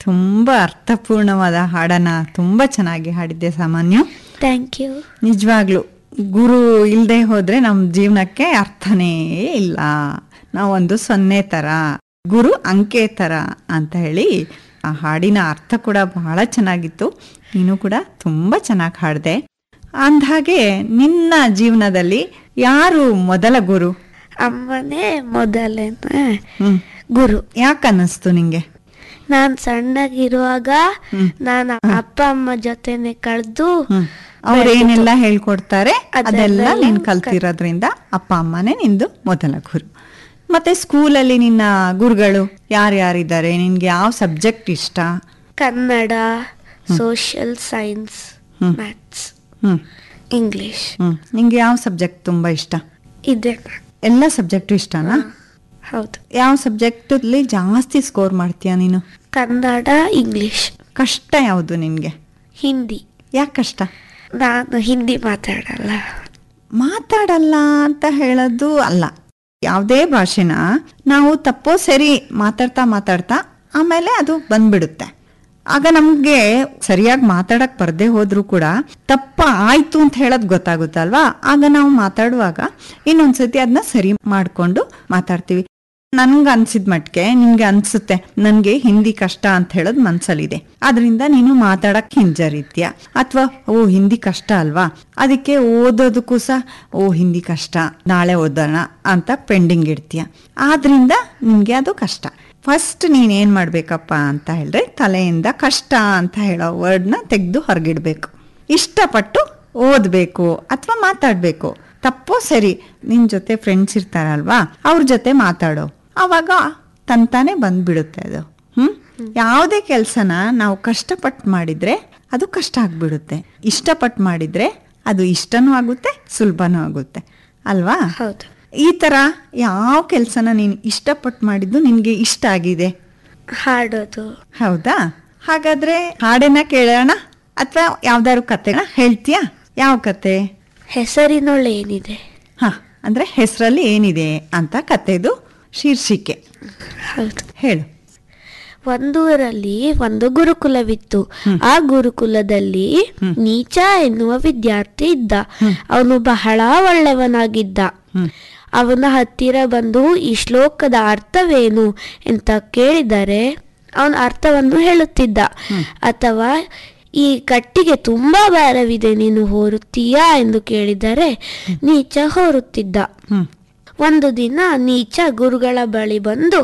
ತುಂಬ ಅರ್ಥಪೂರ್ಣವಾದ ಹಾಡನ್ನ ತುಂಬ ಚೆನ್ನಾಗಿ ಹಾಡಿದ್ದೆ ಸಾಮಾನ್ಯ ಥ್ಯಾಂಕ್ ಯು ನಿಜವಾಗ್ಲು ಗುರು ಇಲ್ಲದೆ ಹೋದ್ರೆ ನಮ್ಮ ಜೀವನಕ್ಕೆ ಅರ್ಥನೇ ಇಲ್ಲ ನಾವೊಂದು ಸೊನ್ನೆ ಥರ ಗುರು ಅಂಕೆ ಥರ ಅಂತ ಹೇಳಿ ಆ ಹಾಡಿನ ಅರ್ಥ ಕೂಡ ಬಹಳ ಚೆನ್ನಾಗಿತ್ತು ನೀನು ಕೂಡ ತುಂಬ ಚೆನ್ನಾಗಿ ಹಾಡಿದೆ ಅಂದಹಾಗೆ ನಿನ್ನ ಜೀವನದಲ್ಲಿ ಯಾರು ಮೊದಲ ಗುರು ಅಮ್ಮನೇ ಮೊದಲನೇ ಹ್ಮ್ ಗುರು ಯಾಕೆ ಅನ್ನಿಸ್ತು ನಿಂಗೆ ನಾನ್ ಸಣ್ಣಗಿರುವಾಗ ಹ್ಮ್. ನಾನು ಅಪ್ಪ ಅಮ್ಮ ಜೊತೆನೆ ಕಳೆದು ಹ್ಮ್ ಅವ್ರೇನೆಲ್ಲ ಹೇಳ್ಕೊಡ್ತಾರೆ ಅದೆಲ್ಲ ಅದೆಲ್ಲ ನೀನ್ ಕಲ್ತಿರೋದ್ರಿಂದ ಅಪ್ಪ ಅಮ್ಮನೇ ನಿಂದು ಮೊದಲ ಗುರು ಮತ್ತೆ ಸ್ಕೂಲಲ್ಲಿ ನಿನ್ನ ಗುರುಗಳು ಯಾರ್ಯಾರಿದ್ದಾರೆ ನಿನ್ಗೆ ಯಾವ ಸಬ್ಜೆಕ್ಟ್ ಇಷ್ಟ Kannada social science hmm. Maths hmm English hmm ನಿಂಗೆ ಯಾವ ಸಬ್ಜೆಕ್ಟ್ ತುಂಬಾ ಇಷ್ಟ ಇದೆ ಎಲ್ಲ ಸಬ್ಜೆಕ್ಟು ಇಷ್ಟನಾ ಹೌದು ಯಾವ ಸಬ್ಜೆಕ್ಟ್ ಅಲ್ಲಿ ಜಾಸ್ತಿ ಸ್ಕೋರ್ ಮಾಡ್ತೀಯ ನೀನು ಕನ್ನಡ ಇಂಗ್ಲಿಷ್ ಕಷ್ಟ ಯಾವುದು ನಿನ್ಗೆ ಹಿಂದಿ ಯಾಕೆ ಕಷ್ಟ ನಾನು ಹಿಂದಿ ಮಾತಾಡಲ್ಲ ಮಾತಾಡಲ್ಲ ಅಂತ ಹೇಳೋದು ಅಲ್ಲ ಯಾವುದೇ ಭಾಷೆನ ನಾವು ತಪ್ಪೋ ಸರಿ ಮಾತಾಡ್ತಾ ಮಾತಾಡ್ತಾ ಆಮೇಲೆ ಅದು ಬಂದ್ಬಿಡುತ್ತೆ ಆಗ ನಮ್ಗೆ ಸರಿಯಾಗಿ ಮಾತಾಡಕ್ ಬರ್ದೇ ಹೋದ್ರೂ ಕೂಡ ತಪ್ಪ ಆಯ್ತು ಅಂತ ಹೇಳೋದು ಗೊತ್ತಾಗುತ್ತಲ್ವಾ ಆಗ ನಾವು ಮಾತಾಡುವಾಗ ಇನ್ನೊಂದ್ಸತಿ ಅದನ್ನ ಸರಿ ಮಾಡ್ಕೊಂಡು ಮಾತಾಡ್ತೀವಿ ನನ್ಗೆ ಅನ್ಸಿದ ಮಟ್ಗೆ ನಿನ್ಗೆ ಅನ್ಸುತ್ತೆ ನನ್ಗೆ ಹಿಂದಿ ಕಷ್ಟ ಅಂತ ಹೇಳೋದು ಮನ್ಸಲ್ಲಿದೆ ಅದರಿಂದ ನೀನು ಮಾತಾಡಕ್ ಹಿಂಜರಿತ್ಯ ಅಥವಾ ಓ ಹಿಂದಿ ಕಷ್ಟ ಅಲ್ವಾ ಅದಕ್ಕೆ ಓದೋದಕ್ಕೂ ಸಹ ಓ ಹಿಂದಿ ಕಷ್ಟ ನಾಳೆ ಓದೋಣ ಅಂತ ಪೆಂಡಿಂಗ್ ಇಡ್ತೀಯ ಆದ್ರಿಂದ ನಿನ್ಗೆ ಅದು ಕಷ್ಟ ಫಸ್ಟ್ ನೀನ್ ಏನ್ ಮಾಡ್ಬೇಕಪ್ಪ ಅಂತ ಹೇಳಿದ್ರೆ ತಲೆಯಿಂದ ಕಷ್ಟ ಅಂತ ಹೇಳೋ ವರ್ಡ್ನ ತೆಗೆದು ಹೊರಗಿಡ್ಬೇಕು ಇಷ್ಟಪಟ್ಟು ಓದ್ಬೇಕು ಅಥವಾ ಮಾತಾಡ್ಬೇಕು ತಪ್ಪೋ ಸರಿ ನಿನ್ ಜೊತೆ ಫ್ರೆಂಡ್ಸ್ ಇರ್ತಾರಲ್ವಾ ಅವ್ರ ಜೊತೆ ಮಾತಾಡೋ ಅವಾಗ ತಂತಾನೆ ಬಂದ್ಬಿಡುತ್ತೆ ಅದು ಹ್ಮ್ ಯಾವುದೇ ಕೆಲಸನ ನಾವು ಕಷ್ಟಪಟ್ಟು ಮಾಡಿದ್ರೆ ಅದು ಕಷ್ಟ ಆಗ್ಬಿಡುತ್ತೆ ಇಷ್ಟಪಟ್ಟು ಮಾಡಿದ್ರೆ ಅದು ಇಷ್ಟನೂ ಆಗುತ್ತೆ ಸುಲಭನೂ ಆಗುತ್ತೆ ಅಲ್ವಾ ಹೌದು ಈ ತರ ಯಾವ ಕೆಲಸನ ನೀನು ಇಷ್ಟಪಟ್ಟು ಮಾಡಿದ್ದು ನಿನ್ಗೆ ಇಷ್ಟ ಆಗಿದೆ ಹಾಡೋದು ಹೌದಾ ಹಾಗಾದ್ರೆ ಹಾಡನ್ನ ಕೇಳೋಣ ಅಥವಾ ಯಾವ್ದಾದ್ರು ಕತೆನ ಹೇಳ್ತೀಯಾ ಯಾವ ಕತೆ ಹೆಸರಿನೊಳ್ಳೆ ಏನಿದೆ ಹ ಅಂದ್ರೆ ಹೆಸರಲ್ಲಿ ಏನಿದೆ ಅಂತ ಕತೆದು ಶೀರ್ಷಿಕೆ ಹೌದು ಹೇಳು ಒಂದೂರಲ್ಲಿ ಒಂದು ಗುರುಕುಲವಿತ್ತು ಆ ಗುರುಕುಲದಲ್ಲಿ ನೀಚ ಎನ್ನುವ ವಿದ್ಯಾರ್ಥಿ ಇದ್ದ ಅವನು ಬಹಳ ಒಳ್ಳೆಯವನಾಗಿದ್ದ ಅವನ ಹತ್ತಿರ ಬಂದು ಈ ಶ್ಲೋಕದ ಅರ್ಥವೇನು ಅಂತ ಕೇಳಿದರೆ ಅವನ ಅರ್ಥವನ್ನು ಹೇಳುತ್ತಿದ್ದ ಅಥವಾ ಈ ಕಟ್ಟಿಗೆ ತುಂಬಾ ಭಾರವಿದೆ ನೀನು ಹೋರುತ್ತೀಯಾ ಎಂದು ಕೇಳಿದರೆ ನೀಚ ಹೋರುತ್ತಿದ್ದ ಹ್ಮ್ ಒಂದು ದಿನ ನೀಚ ಗುರುಗಳ ಬಳಿ ಬಂದು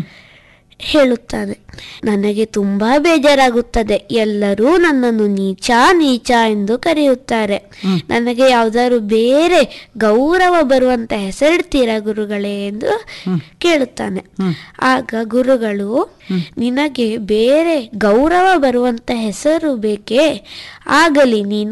ಹೇಳುತ್ತಾನೆ ನನಗೆ ತುಂಬಾ ಬೇಜಾರಾಗುತ್ತದೆ ಎಲ್ಲರೂ ನನ್ನನ್ನು ನೀಚ ನೀಚ ಎಂದು ಕರೆಯುತ್ತಾರೆ ನನಗೆ ಯಾವ್ದಾದ್ರು ಬೇರೆ ಗೌರವ ಬರುವಂತ ಹೆಸರಿಡ್ತೀರಾ ಗುರುಗಳೇ ಎಂದು ಕೇಳುತ್ತಾನೆ ಆಗ ಗುರುಗಳು ನಿನಗೆ ಬೇರೆ ಗೌರವ ಬರುವಂತ ಹೆಸರು ಬೇಕೇ ಆಗಲಿ ನೀನು